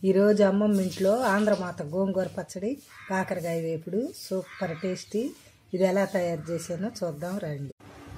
ఈరోజు అమ్మమ్మ ఇంట్లో ఆంధ్రమాత గోంగూర పచ్చడి కాకరకాయ వేపుడు సూపర్ టేస్టీ ఇది ఎలా తయారు చేశానో చూద్దాం రండి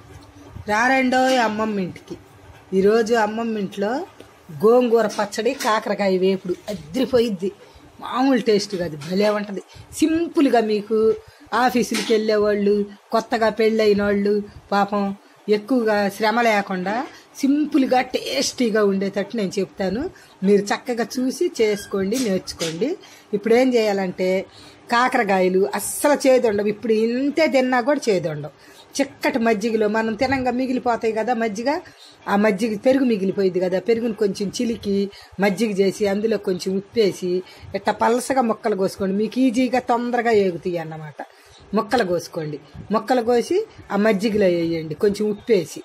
రారండో అమ్మమ్మ ఇంటికి ఈరోజు అమ్మమ్మ ఇంట్లో గోంగూర పచ్చడి కాకరకాయ వేపుడు అద్రిపోయిద్ది మామూలు టేస్ట్ కాదు భలే ఉంటుంది సింపుల్గా మీకు ఆఫీసులకి వెళ్ళేవాళ్ళు కొత్తగా పెళ్ళైన వాళ్ళు పాపం ఎక్కువగా శ్రమ లేకుండా సింపుల్గా టేస్టీగా ఉండేటట్టు నేను చెప్తాను మీరు చక్కగా చూసి చేసుకోండి నేర్చుకోండి ఇప్పుడు ఏం చేయాలంటే కాకరకాయలు అస్సలు చేదు ఉండవు ఇప్పుడు ఇంతే తిన్నా కూడా చేదు ఉండవు చిక్కటి మజ్జిగలో మనం తినంగా మిగిలిపోతాయి కదా మజ్జిగ ఆ మజ్జిగ పెరుగు మిగిలిపోయింది కదా పెరుగుని కొంచెం చిలికి మజ్జిగ చేసి అందులో కొంచెం ఉప్పేసి ఇట్లా పలసగా ముక్కలు కోసుకోండి మీకు ఈజీగా తొందరగా ఏగుతాయి అన్నమాట ముక్కలు కోసుకోండి ముక్కలు కోసి ఆ మజ్జిగలో వేయండి కొంచెం ఉప్పేసి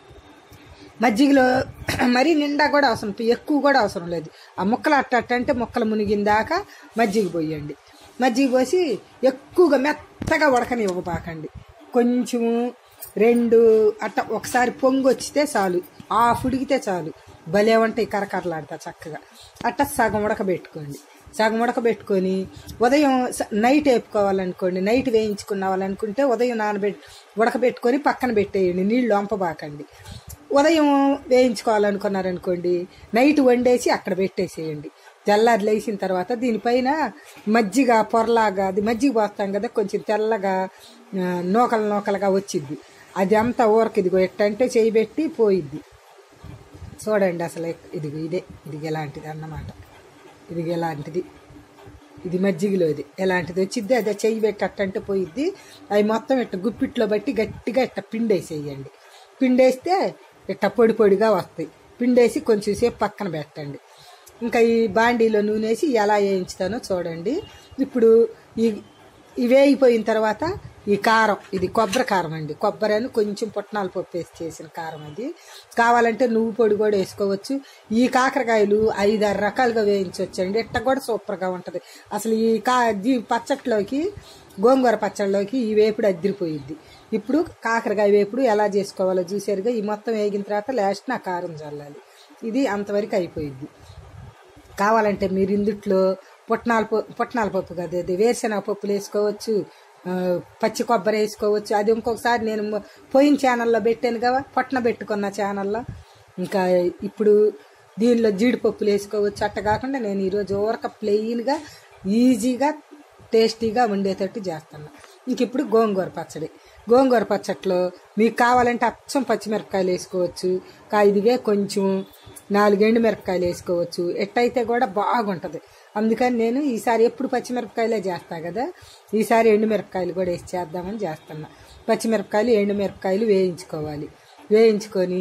మజ్జిగలో మరీ నిండా కూడా అవసరం ఎక్కువ కూడా అవసరం లేదు ఆ ముక్కలు అట్ట అంటే ముక్కలు మునిగిందాక మజ్జిగ పోయండి మజ్జిగ పోసి ఎక్కువగా మెత్తగా ఉడకనివ్వబాకండి కొంచెము రెండు అట్ట ఒకసారి పొంగు వచ్చితే చాలు ఆఫ్ ఉడికితే చాలు భలే ఉంటాయి కరకరలాడతా చక్కగా అట్ట సగం ఉడకబెట్టుకోండి సగం ఉడకబెట్టుకొని ఉదయం స- నైట్ వేపుకోవాలనుకోండి నైట్ వేయించుకున్నావాలనుకుంటే ఉదయం నానబెట్టి ఉడకబెట్టుకొని పక్కన పెట్టేయండి నీళ్ళు వంపబాకండి ఉదయం వేయించుకోవాలనుకున్నారనుకోండి నైట్ వండేసి అక్కడ పెట్టేసేయండి తెల్లారి లేచిన తర్వాత దీనిపైన మజ్జిగ పొరలాగా అది మజ్జిగ పోస్తాం కదా కొంచెం తెల్లగా ఆ, నూకలు నూకలుగా వచ్చిద్ది అది అంతా ఊరకి ఇదిగో ఎట్టంటే చేయబెట్టి పోయిద్ది చూడండి అసలు ఇదిగో ఇదే ఇది ఎలాంటిది అన్నమాట ఇది ఎలాంటిది ఇది మజ్జిగలోది ఎలాంటిది వచ్చిద్ది అదే చెయ్యి పెట్టట్టంటే పోయిద్ది అవి మొత్తం ఇట్ట గుప్పిట్లో బట్టి గట్టిగా ఇట్ట పిండేసేయండి పిండేస్తే ఇట్ట పొడి పొడిగా వస్తాయి పిండేసి కొంచెం సేపు పక్కన పెట్టండి ఇంకా ఈ బాండీలో నూనెసి ఎలా వేయించుతానో చూడండి ఇప్పుడు ఈ ఇవి వేగిపోయిన తర్వాత ఈ కారం ఇది కొబ్బరి కారం అండి కొబ్బరి అని కొంచెం పుట్నాల పప్పు వేసి చేసిన కారం అది కావాలంటే నువ్వు పొడి కూడా వేసుకోవచ్చు ఈ కాకరకాయలు ఐదారు రకాలుగా వేయించవచ్చు అండి ఇట్ట కూడా సూపర్గా ఉంటుంది అసలు ఈ కా ఈ పచ్చట్లోకి గోంగూర పచ్చడిలోకి ఈ వేపుడు అద్దరిపోయిద్ది ఇప్పుడు కాకరకాయ వేపుడు ఎలా చేసుకోవాలో చూసారుగా ఈ మొత్తం వేగిన తర్వాత లాస్ట్ నా కారం చల్లాలి ఇది అంతవరకు అయిపోయిద్ది కావాలంటే మీరు ఇందుట్లో పుట్నాల పప్పు పుట్నాల పప్పు కదా అది వేరుశనగ పప్పులు వేసుకోవచ్చు ఆ, పచ్చి కొబ్బరి వేసుకోవచ్చు అది ఇంకొకసారి నేను మొ- పోయిన ఛానల్లో పెట్టాను కదా పొట్న పెట్టుకున్న ఛానల్లో ఇంకా ఇప్పుడు దీనిలో జీడిపప్పులు వేసుకోవచ్చు అట్ట కాకుండా నేను ఈరోజు ఊరక ప్లెయిన్గా ఈజీగా టేస్టీగా ఉండేటట్టు చేస్తున్నా ఇంక ఇప్పుడు గోంగూర పచ్చడి గోంగూర పచ్చట్లో మీకు కావాలంటే అచ్చం పచ్చిమిరపకాయలు వేసుకోవచ్చు కా ఇదిగే కొంచెం నాలుగు ఎండు మిరపకాయలు వేసుకోవచ్చు ఎట్టయితే కూడా బాగుంటుంది అందుకని నేను ఈసారి ఎప్పుడు పచ్చిమిరపకాయలే చేస్తా కదా ఈసారి ఎండు మిరపకాయలు కూడా వేసి చేద్దామని చేస్తున్నా పచ్చిమిరపకాయలు ఎండు మిరపకాయలు వేయించుకోవాలి వేయించుకొని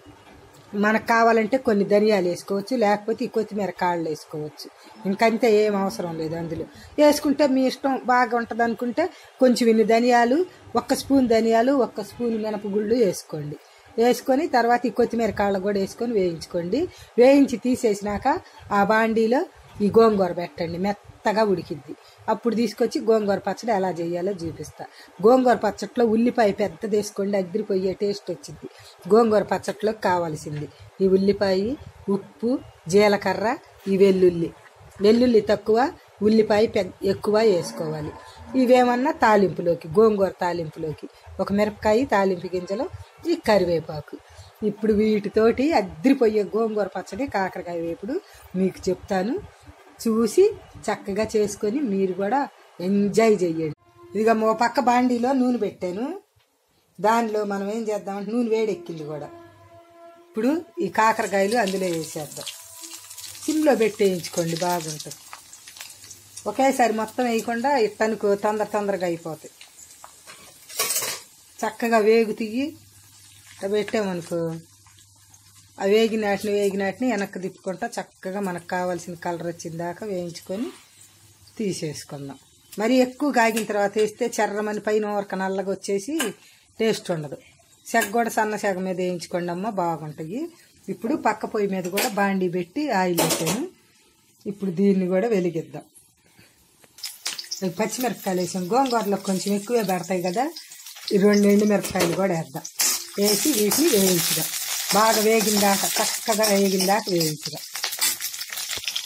మనకు కావాలంటే కొన్ని ధనియాలు వేసుకోవచ్చు లేకపోతే ఈ కొత్తిమీర కాళ్ళు వేసుకోవచ్చు ఇంకంతే ఏం అవసరం లేదు అందులో వేసుకుంటే మీ ఇష్టం బాగా ఉంటుంది అనుకుంటే కొంచెం ఇన్ని ధనియాలు ఒక్క స్పూన్ ధనియాలు ఒక్క స్పూన్ మినపగుళ్ళు వేసుకోండి వేసుకొని తర్వాత ఈ కొత్తిమీర కాళ్ళు కూడా వేసుకొని వేయించుకోండి వేయించి తీసేసినాక ఆ బాండీలో ఈ గోంగూర పెట్టండి మెత్తగా ఉడికిద్ది అప్పుడు తీసుకొచ్చి గోంగూర పచ్చడి ఎలా చేయాలో చూపిస్తా గోంగూర పచ్చట్లో ఉల్లిపాయ పెద్దది వేసుకోండి అద్దరిపోయే టేస్ట్ వచ్చింది గోంగూర పచ్చట్లో కావాల్సింది ఈ ఉల్లిపాయ ఉప్పు జీలకర్ర ఈ వెల్లుల్లి వెల్లుల్లి తక్కువ ఉల్లిపాయ పెద్ద ఎక్కువ వేసుకోవాలి ఇవేమన్నా తాలింపులోకి గోంగూర తాలింపులోకి ఒక మిరపకాయ తాలింపు గింజలు ఈ కరివేపాకు ఇప్పుడు వీటితోటి అద్దరిపోయే గోంగూర పచ్చడి కాకరకాయ వేపుడు మీకు చెప్తాను చూసి చక్కగా చేసుకొని మీరు కూడా ఎంజాయ్ చెయ్యండి ఇదిగో ఓ పక్క బాండీలో నూనె పెట్టాను దానిలో మనం ఏం చేద్దామంటే నూనె వేడెక్కింది కూడా ఇప్పుడు ఈ కాకరకాయలు అందులో వేసేద్దాం సిమ్లో పెట్టి వేయించుకోండి బాగుంటుంది ఒకేసారి మొత్తం వేయకుండా ఇట్టనుకో తొందర తొందరగా అయిపోతాయి చక్కగా వేగు తీగి ఇట్ట పెట్టామనుకో ఆ వేగినాటిని వేగినాటిని వెనక్కి తిప్పుకుంటా చక్కగా మనకు కావాల్సిన కలర్ వచ్చిన దాకా వేయించుకొని తీసేసుకుందాం మరి ఎక్కువ కాగిన తర్వాత వేస్తే చెర్రమని పైన ఊరక నల్లగా వచ్చేసి టేస్ట్ ఉండదు సెగ కూడా సన్న సెగ మీద వేయించుకోండి అమ్మ బాగుంటాయి ఇప్పుడు పక్క పొయ్యి మీద కూడా బాండీ పెట్టి ఆయిల్ వేసాను ఇప్పుడు దీన్ని కూడా వెలిగిద్దాం ఈ పచ్చిమిరపకాయలు వేసాం గోంగూరలో కొంచెం ఎక్కువే పెడతాయి కదా ఈ రెండు ఎండు మిరపకాయలు కూడా వేద్దాం వేసి వీటిని వేయించుదాం బాగా వేగిన దాకా చక్కగా వేగిన దాకా వేయించుదాం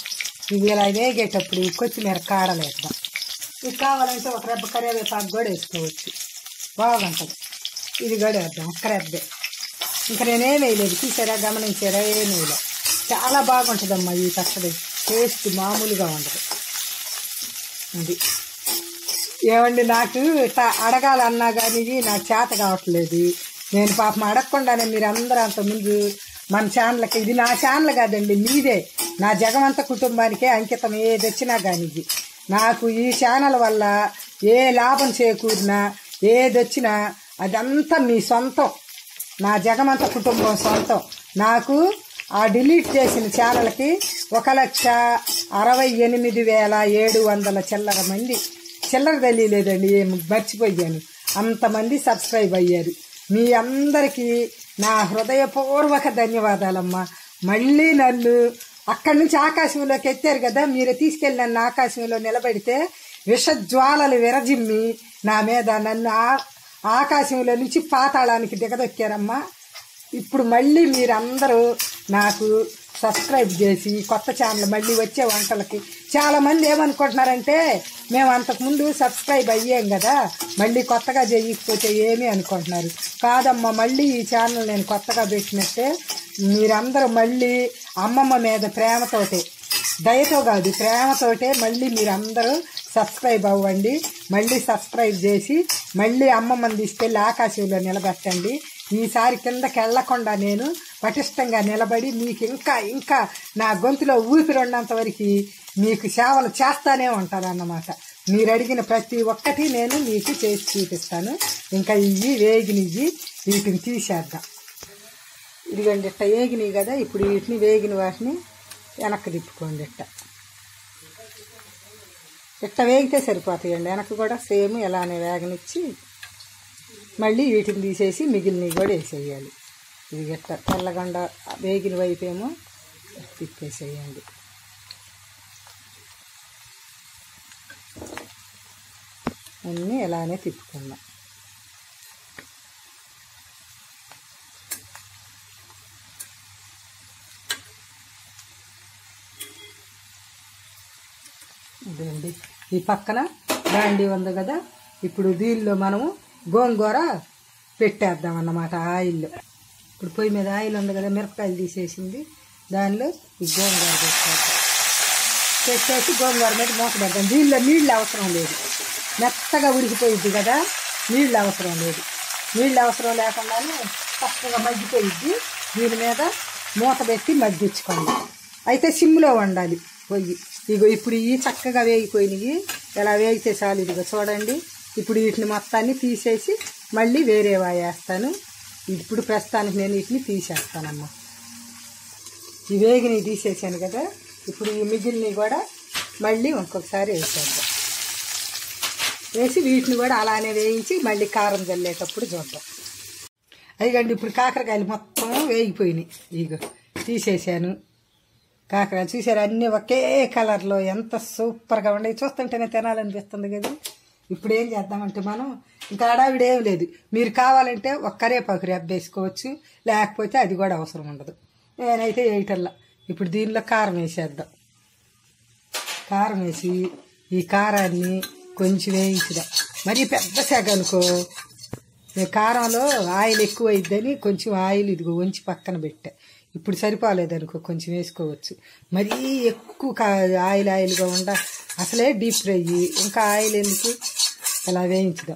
ఇది ఇలా వేగేటప్పుడు కొత్తిమీర కాడలేద్దాం ఇది కావాలంటే ఒక రెబ్బ కరివేపాకు కూడా వేసుకోవచ్చు బాగుంటుంది ఇది కూడా వేద్దాం ఒక్క రెబ్బే ఇంకా నేనేం వేయలేదు చూసారా గమనించారా ఏం వేయలే చాలా బాగుంటుందమ్మా ఈ పచ్చడి టేస్ట్ మామూలుగా ఉండదు అది ఏమండి నాకు ఇట్లా అడగాలన్నా కానీ నాకు చేత కావట్లేదు నేను పాపం అడగకుండానే మీరు అందరూ అంత ముందు మన ఛానల్కి ఇది నా ఛానల్ కాదండి మీదే నా జగమంత కుటుంబానికే అంకితం ఏది వచ్చినా కానీ ఇది నాకు ఈ ఛానల్ వల్ల ఏ లాభం చేకూరినా ఏది వచ్చినా అదంతా మీ సొంతం నా జగమంత కుటుంబం సొంతం నాకు ఆ డిలీట్ చేసిన ఛానల్కి ఒక లక్ష అరవై ఎనిమిది వేల ఏడు వందల చిల్లర మంది చిల్లర తెలియలేదండి ఏం మర్చిపోయాను అంతమంది సబ్స్క్రైబ్ అయ్యారు మీ అందరికీ నా హృదయపూర్వక ధన్యవాదాలమ్మా మళ్ళీ నన్ను అక్కడి నుంచి ఆకాశంలోకి ఎత్తారు కదా మీరు తీసుకెళ్ళి నన్ను ఆకాశంలో నిలబెడితే విషజ్వాలలు విరజిమ్మి నా మీద నన్ను ఆ- ఆకాశంలో నుంచి పాతాళానికి దిగదొక్కారమ్మా ఇప్పుడు మళ్ళీ మీరందరూ నాకు సబ్స్క్రైబ్ చేసి కొత్త ఛానల్ మళ్ళీ వచ్చే వంటలకి చాలా మంది ఏమనుకుంటున్నారంటే మేము అంతకుముందు సబ్స్క్రైబ్ అయ్యాం కదా మళ్ళీ కొత్తగా చేయకపోతే ఏమి అనుకుంటున్నారు కాదమ్మా మళ్ళీ ఈ ఛానల్ నేను కొత్తగా పెట్టినట్టే మీరందరూ మళ్ళీ అమ్మమ్మ మీద ప్రేమతోటే దయతో కాదు ప్రేమతోటే మళ్ళీ మీరందరూ సబ్స్క్రైబ్ అవ్వండి మళ్ళీ సబ్స్క్రైబ్ చేసి మళ్ళీ అమ్మమ్మని తీసుకెళ్ళి ఆకాశంలో నిలబెట్టండి ఈసారి కిందకి వెళ్లకుండా నేను పటిష్టంగా నిలబడి మీకు ఇంకా ఇంకా నా గొంతులో ఊపిరి ఉన్నంత వరకు మీకు సేవలు చేస్తానే ఉంటాను అన్నమాట మీరు అడిగిన ప్రతి ఒక్కటి నేను మీకు చేసి చూపిస్తాను ఇంకా ఇవి వేగినవి వీటిని తీసేద్దాం ఇదిగోండి ఇట్ట వేగినాయి కదా ఇప్పుడు వీటిని వేగిన వాటిని వెనక్కి తిప్పుకోండి ఇట్ట ఇట్ట వేగితే సరిపోతాయండి వెనక్కి కూడా సేమ్ ఇలానే వేగనిచ్చి మళ్ళీ వీటిని తీసేసి మిగిలినవి కూడా వేసేయాలి ఇది ఇట్ట తెల్లగండ వేగిన వైపు ఏమో తిప్పేసేయండి అన్నీ ఇలానే తిప్పుకుందాం ఇదండి ఈ పక్కన బాండీ ఉంది కదా ఇప్పుడు దీనిలో మనము గోంగూర పెట్టేద్దాం అన్నమాట ఆయిల్లో ఇప్పుడు పొయ్యి మీద ఆయిల్ ఉంది కదా మిరపకాయలు తీసేసింది దానిలో ఈ గోంగూర పెట్టేద్దాం పెట్టేసి గోంగూర మీద మూత పెడదాం దీనిలో నీళ్ళు అవసరం లేదు మెత్తగా ఉడికిపోయిద్ది కదా నీళ్ళు అవసరం లేదు నీళ్ళు అవసరం లేకుండానే చక్కగా మగ్గిపోయిద్ది దీని మీద మూత పెట్టి మగ్గించుకోండి అయితే సిమ్లో వండాలి పొయ్యి ఇగో ఇప్పుడు ఇవి చక్కగా వేగిపోయినాయి ఇలా వేగితే చాలు ఇదిగో చూడండి ఇప్పుడు వీటిని మొత్తాన్ని తీసేసి మళ్ళీ వేరే వేస్తాను ఇప్పుడు ప్రస్తుతానికి నేను వీటిని తీసేస్తానమ్మా ఈ వేగినవి తీసేసాను కదా ఇప్పుడు ఈ మిగిలినవి కూడా మళ్ళీ ఇంకొకసారి వేసేద్దాం వేసి వీటిని కూడా అలానే వేయించి మళ్ళీ కారం చల్లేటప్పుడు చూద్దాం అదిగండి ఇప్పుడు కాకరకాయలు మొత్తం వేగిపోయినాయి ఇగో తీసేసాను కాకరకాయలు చూసారు అన్నీ ఒకే కలర్లో ఎంత సూపర్గా ఉన్నాయి చూస్తుంటేనే తినాలనిపిస్తుంది కదా ఇప్పుడు ఏం చేద్దామంటే మనం ఇంకా అడావిడ ఏం లేదు మీరు కావాలంటే ఒక కరేపాకు రెబ్బేసుకోవచ్చు లేకపోతే అది కూడా అవసరం ఉండదు నేనైతే వేయటల్లా ఇప్పుడు దీనిలో కారం వేసేద్దాం కారం వేసి ఈ కారాన్ని కొంచెం వేయించుదాం మరీ పెద్ద సెగ అనుకో ఈ కారంలో ఆయిల్ ఎక్కువ అయిద్దని కొంచెం ఆయిల్ ఇదిగో వంచి పక్కన పెట్టా ఇప్పుడు సరిపోలేదు అనుకో కొంచెం వేసుకోవచ్చు మరీ ఎక్కువ కా- ఆయిల్ ఆయిల్గా ఉండ అసలే డీప్ ఫ్రై ఇంకా ఆయిల్ ఎందుకు ఇలా వేయించుదాం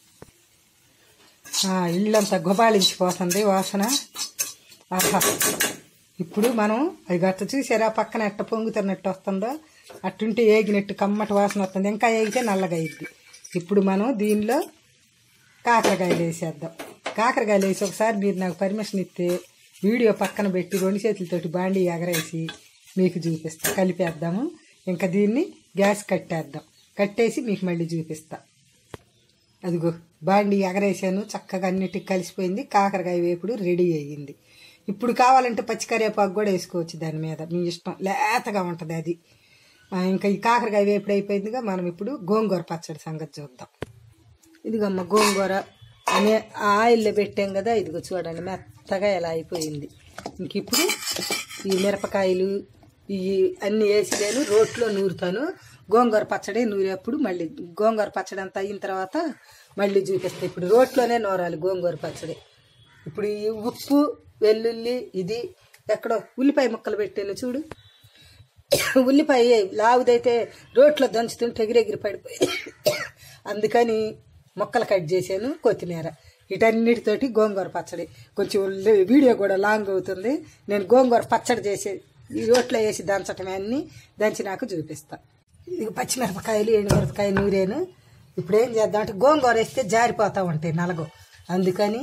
ఆ, ఇల్లంతా గుబాళించిపోతుంది వాసన ఆహా ఇప్పుడు మనం అది గట్ట చూసారా పక్కన ఎట్ట పొంగుతున్నట్టు వస్తుందో అట్టుంటే ఏగినట్టు కమ్మటి వాసన వస్తుంది ఇంకా ఏగితే నల్లగా అయింది ఇప్పుడు మనం దీనిలో కాకరకాయలు వేసేద్దాం కాకరకాయలు వేసి ఒకసారి మీరు నాకు పర్మిషన్ ఇస్తే వీడియో పక్కన పెట్టి రెండు చేతులతోటి బాండీ ఎగరేసి మీకు చూపిస్తా కలిపేద్దాము ఇంకా దీన్ని గ్యాస్ కట్టేద్దాం కట్టేసి మీకు మళ్ళీ చూపిస్తా అదిగో బాండి ఎగరేసాను చక్కగా అన్నిటికి కలిసిపోయింది కాకరకాయ వేపుడు రెడీ అయ్యింది ఇప్పుడు కావాలంటే పచ్చికరేపాకు కూడా వేసుకోవచ్చు దాని మీద మీ ఇష్టం లేతగా ఉంటుంది అది ఆ, ఇంకా ఈ కాకరకాయ వేపుడు అయిపోయిందిగా మనం ఇప్పుడు గోంగూర పచ్చడి సంగతి చూద్దాం ఇదిగమ్మ గోంగూర అనే ఆయిల్లో పెట్టాం కదా ఇదిగో చూడండి మెత్తగా ఎలా అయిపోయింది ఇంక ఇప్పుడు ఈ మిరపకాయలు ఈ అన్ని వేసి నేను రోట్లో నూరుతాను గోంగూర పచ్చడి నూరేప్పుడు మళ్ళీ గోంగూర పచ్చడి అంతా అయిన తర్వాత మళ్ళీ చూపిస్తాను ఇప్పుడు రోట్లోనే నూరాలి గోంగూర పచ్చడి ఇప్పుడు ఈ ఉప్పు వెల్లుల్లి ఇది ఎక్కడో ఉల్లిపాయ ముక్కలు పెట్టాను చూడు ఉల్లిపాయ లావుదైతే రోట్లో దంచుతుంటే ఎగిరెగిరి పడిపోయి అందుకని మొక్కలు కట్ చేశాను కొత్తిమీర వీటన్నిటితోటి గోంగూర పచ్చడి కొంచెం లే- వీడియో కూడా లాంగ్ అవుతుంది నేను గోంగూర పచ్చడి చేసే ఈ రోట్లో వేసి దంచటమే అన్ని దంచి నాకు చూపిస్తా ఇది పచ్చిమిరపకాయలు ఎండుమిరపకాయ నూరేను ఇప్పుడు ఏం చేద్దాం అంటే గోంగూర వేస్తే జారిపోతూ ఉంటాయి నలగో అందుకని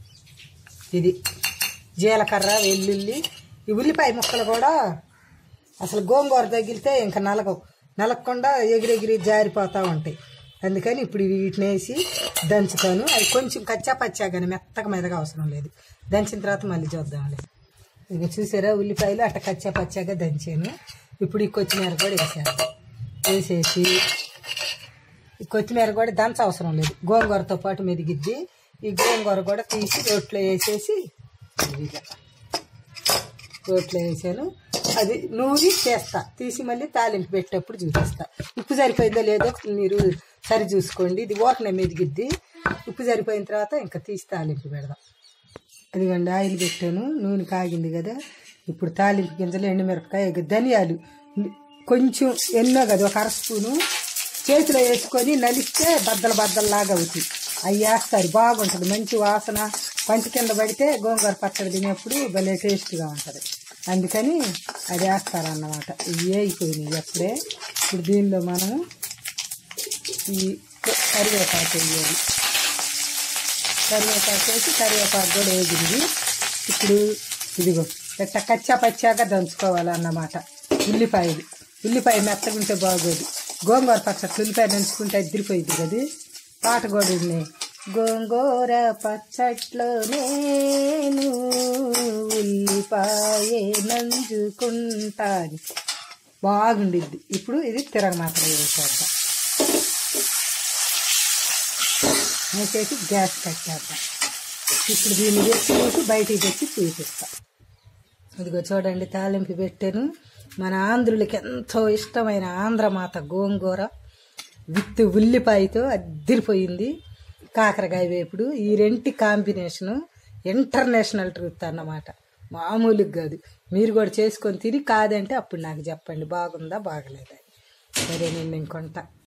ఇది జీలకర్ర వెల్లుల్లి ఈ ఉల్లిపాయ ముక్కలు కూడా అసలు గోంగూర తగిలితే ఇంకా నలగవు నలగకుండా ఎగిరెగిరి జారిపోతూ ఉంటాయి అందుకని ఇప్పుడు వీటిని వేసి దంచుతాను అవి కొంచెం కచ్చా పచ్చా కానీ మెత్తగా మెదగా అవసరం లేదు దంచిన తర్వాత మళ్ళీ చూద్దాంలే ఇక చూసారా ఉల్లిపాయలు అట్ట కచ్చా పచ్చాగా దంచాను ఇప్పుడు ఈ కొత్తిమీర కూడా వేసాను వేసేసి ఈ కొత్తిమీర కూడా దంచ అవసరం లేదు గోంగూరతో పాటు మెదిగిద్ది ఈ గోంగూర కూడా తీసి రోట్లో వేసేసి ఇదిగా రోట్లో వేసాను అది నూరి చేస్తా తీసి మళ్ళీ తాలింపు పెట్టేటప్పుడు చూపిస్తా ఉప్పు సరిపోయిందో లేదో మీరు సరి చూసుకోండి ఇది ఓకనే మెదిగిద్ది ఉప్పు సరిపోయిన తర్వాత ఇంకా తీసి తాలింపు పెడదాం అదిగోండి ఆయిల్ పెట్టాను నూనె కాగింది కదా ఇప్పుడు తాలింపు గింజలు ఎండుమిరపకాయ ఇక ధనియాలు కొంచెం ఎన్నో కదా ఒక అర స్పూను చేతిలో వేసుకొని నలిస్తే బద్దలు బద్దల్లాగా అవుతాయి అవి వేస్తారు బాగుంటుంది మంచి వాసన పంట కింద పడితే గోంగూర పచ్చడి తినేప్పుడు భలే టేస్ట్గా ఉంటుంది అందుకని అది వేస్తారన్నమాట ఇవి వేయిపోయినాయి అప్పుడే ఇప్పుడు దీనిలో మనం ఈ కరివేపాకు వేయాలి కరివేపాకు వేసి కరివేపాకు కూడా వేగింది ఇప్పుడు ఇదిగో ఎట్ట కచ్చా పచ్చాగా దంచుకోవాలన్నమాట ఉల్లిపాయలు ఉల్లిపాయ మెత్తగా ఉంటే బాగోదు గోంగూర పచ్చడి ఉల్లిపాయ దంచుకుంటే అద్దరిపోయింది కదా పాట కూడా ఉన్నాయి గోంగూర పచ్చట్లో నేను ఉల్లిపాయ నంజుకుంటాను బాగుండిద్ది ఇప్పుడు ఇది తిరగమాత్ర వేసేద్దాం వేసేసి గ్యాస్ కట్టేద్దాం ఇప్పుడు దీన్ని తెచ్చి బయటికి తెచ్చి చూపిస్తా ఇదిగో చూడండి తాలింపు పెట్టాను మన ఆంధ్రులకి ఎంతో ఇష్టమైన ఆంధ్రమాత గోంగూర విత్ ఉల్లిపాయతో అద్దిరిపోయింది కాకరకాయ వేపుడు ఈ రెంటి కాంబినేషను ఇంటర్నేషనల్ ట్రూత్ అన్నమాట మామూలుగా కాదు మీరు కూడా చేసుకొని తిని కాదంటే అప్పుడు నాకు చెప్పండి బాగుందా బాగలేదా సరే నేను ఇంకొంటా